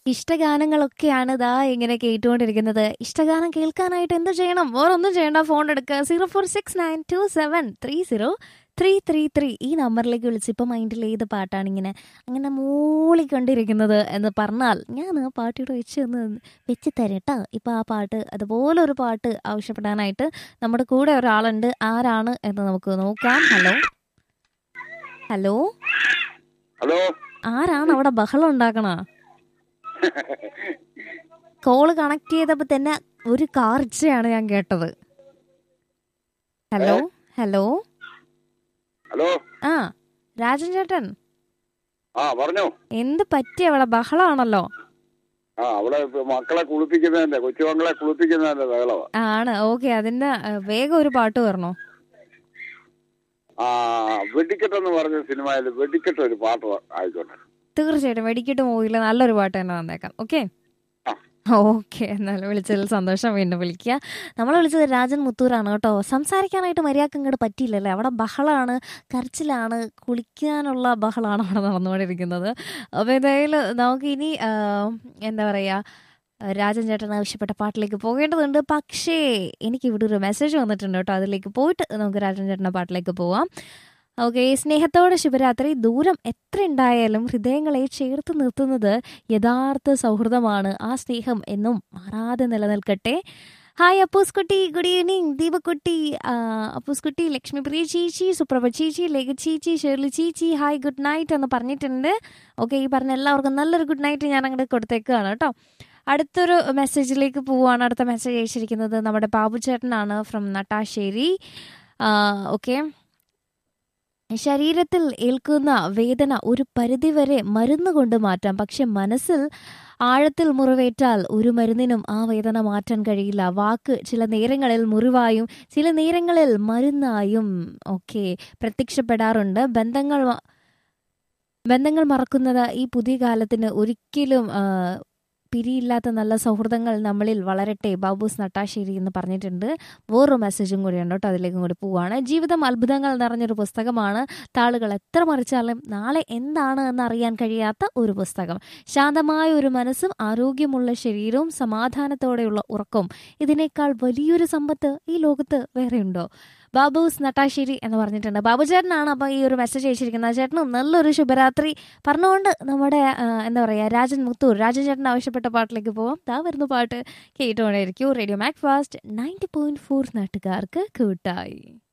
ഇഷ്ടഗാനങ്ങളൊക്കെയാണ് ഇതാ ഇങ്ങനെ കേട്ടുകൊണ്ടിരിക്കുന്നത് ഇഷ്ടഗാനം കേൾക്കാനായിട്ട് എന്ത് ചെയ്യണം വേറൊന്നും ചെയ്യണ്ട ഫോൺ എടുക്കുക zero four six nine two seven three zero three three three ഈ നമ്പറിലേക്ക് വിളിച്ച് ഇപ്പം മൈൻഡിൽ ഏത് പാട്ടാണ് ഇങ്ങനെ അങ്ങനെ മൂളിക്കൊണ്ടിരിക്കുന്നത് എന്ന് പറഞ്ഞാൽ ഞാൻ ആ പാട്ടിയുടെ വെച്ച് ഒന്ന് വെച്ച് തരാം കേട്ടോ ഇപ്പം ആ പാട്ട് അതുപോലെ ഒരു പാട്ട് ആവശ്യപ്പെടാനായിട്ട് നമ്മുടെ കൂടെ ഒരാളുണ്ട് ആരാണ് എന്ന് നമുക്ക് നോക്കാം ഹലോ ഹലോ ഹലോ ആരാണ് അവിടെ ബഹളം ഉണ്ടാക്കണ കോള് കണക്ട് ചെയ്തപ്പോ തന്നെ ഒരു കാർച്ചയാണ് ഞാൻ കേട്ടത് ഹലോ ഹലോ ഹലോ ആ രാജൻ ചേട്ടൻ ആ പറഞ്ഞോ എന്ത് പറ്റി അവിടെ ബഹളമാണല്ലോ ആ അവിടെ ഇപ്പൊ മക്കളെ കുളിപ്പിക്കുന്നതിന്റെ കൊച്ചുമക്കളെ കുളിപ്പിക്കുന്നതിന്റെ ബഹളവാ ആണ് ഓക്കെ അതിന്റെ ഏ, വേഗം ഒരു പാട്ട് പറഞ്ഞോ ആ വെടിക്കെട്ട് എന്ന് പറഞ്ഞ സിനിമയിൽ വെടിക്കെട്ട് ഒരു പാട്ട് വ- ആയിക്കോട്ടെ തീർച്ചയായിട്ടും വെടിക്കിട്ട് മൂവിയിൽ നല്ലൊരു പാട്ട് തന്നെ തന്നേക്കാം ഓക്കെ ആ. ഓക്കെ എന്നാലും വിളിച്ചതിൽ സന്തോഷം വീണ്ടും വിളിക്കുക നമ്മൾ വിളിച്ചത് രാജൻ മുത്തൂരാണ് കേട്ടോ സംസാരിക്കാനായിട്ട് മര്യാദക്ക് ഇങ്ങോട്ട് പറ്റിയില്ലല്ലേ അവിടെ ബഹളമാണ് കരച്ചിലാണ് കുളിക്കാനുള്ള ബഹളമാണ് അവിടെ നടന്നുകൊണ്ടിരിക്കുന്നത് അപ്പോൾ എന്തായാലും നമുക്ക് ഇനി ആ, എന്താ പറയുക രാജൻ ചേട്ടൻ ആവശ്യപ്പെട്ട പാട്ടിലേക്ക് പോകേണ്ടതുണ്ട് പക്ഷേ എനിക്ക് ഇവിടെ ഒരു മെസ്സേജ് വന്നിട്ടുണ്ട് കേട്ടോ അതിലേക്ക് പോയിട്ട് നമുക്ക് രാജൻ ചേട്ടൻ്റെ പാട്ടിലേക്ക് പോവാം ഓക്കെ സ്നേഹത്തോടെ ശുഭരാത്രി ദൂരം എത്ര ഉണ്ടായാലും ഹൃദയങ്ങളെ ചേർത്ത് നിർത്തുന്നത് യഥാർത്ഥ സൗഹൃദമാണ് ആ സ്നേഹം എന്നും മാറാതെ നിലനിൽക്കട്ടെ ഹായ് അപ്പൂസ് കുട്ടി ഗുഡ് ഈവനിങ് ദീപക്കുട്ടി ആ, അപ്പൂസ് കുട്ടി ലക്ഷ്മിപ്രിയ ചേച്ചി സുപ്രഭ ചേച്ചി ലേഖ ചേച്ചി ഷേർലി ചേച്ചി ഹായ് ഗുഡ് നൈറ്റ് എന്ന് പറഞ്ഞിട്ടുണ്ട് ഓക്കെ ഈ പറഞ്ഞ എല്ലാവർക്കും നല്ലൊരു ഗുഡ് നൈറ്റ് ഞാൻ അങ്ങോട്ട് കൊടുത്തേക്കാണ് കേട്ടോ അടുത്തൊരു മെസ്സേജിലേക്ക് പോവുകയാണ് അടുത്ത മെസ്സേജ് അയച്ചിരിക്കുന്നത് നമ്മുടെ ബാബു ചേട്ടനാണ് ഫ്രം നട്ടാശ്ശേരി ഓക്കെ ശരീരത്തിൽ ഏൽക്കുന്ന വേദന ഒരു പരിധിവരെ മരുന്ന് കൊണ്ട് മാറ്റാം പക്ഷെ മനസ്സിൽ ആഴത്തിൽ മുറിവേറ്റാൽ ഒരു മരുന്നിനും ആ വേദന മാറ്റാൻ കഴിയില്ല വാക്ക് ചില നേരങ്ങളിൽ മുറിവായും ചില നേരങ്ങളിൽ മരുന്നായും ഒക്കെ പ്രത്യക്ഷപ്പെടാറുണ്ട് ബന്ധങ്ങൾ മ- ബന്ധങ്ങൾ മറക്കുന്നത് ഈ പുതിയ കാലത്തിന് ഒരിക്കലും ആ, പിരിയില്ലാത്ത നല്ല സൗഹൃദങ്ങൾ നമ്മളിൽ വളരട്ടെ ബാബൂസ് നട്ടാശ്ശേരി എന്ന് പറഞ്ഞിട്ടുണ്ട് വേറൊരു മെസ്സേജും കൂടിയുണ്ട് കേട്ടോ അതിലേക്കും കൂടി പോവാണ് ജീവിതം അത്ഭുതങ്ങൾ നിറഞ്ഞൊരു പുസ്തകമാണ് താളുകൾ എത്ര മറിച്ചാലും നാളെ എന്താണ് എന്ന് അറിയാൻ കഴിയാത്ത ഒരു പുസ്തകം ശാന്തമായ ഒരു മനസ്സും ആരോഗ്യമുള്ള ശരീരവും സമാധാനത്തോടെയുള്ള ഉറക്കവും ഇതിനേക്കാൾ വലിയൊരു സമ്പത്ത് ഈ ലോകത്ത് വേറെയുണ്ടോ ബാബൂസ് നട്ടാശ്ശേരി എന്ന് പറഞ്ഞിട്ടുണ്ട് ബാബു ചേട്ടനാണ് അപ്പോൾ ഈ ഒരു മെസ്സേജ് അയച്ചിരിക്കുന്നത് ചേട്ടനും നല്ലൊരു ശുഭരാത്രി പറഞ്ഞുകൊണ്ട് നമ്മുടെ ആ, എന്താ പറയുക രാജൻ മുത്തൂർ രാജൻ ചേട്ടൻ ആവശ്യപ്പെട്ട പാട്ടിലേക്ക് പോവാം താ വരുന്ന പാട്ട് കേട്ടുകൊണ്ടേയിരിക്കും radio Macfast ninety point four നാട്ടുകാർക്ക് കൂട്ടായി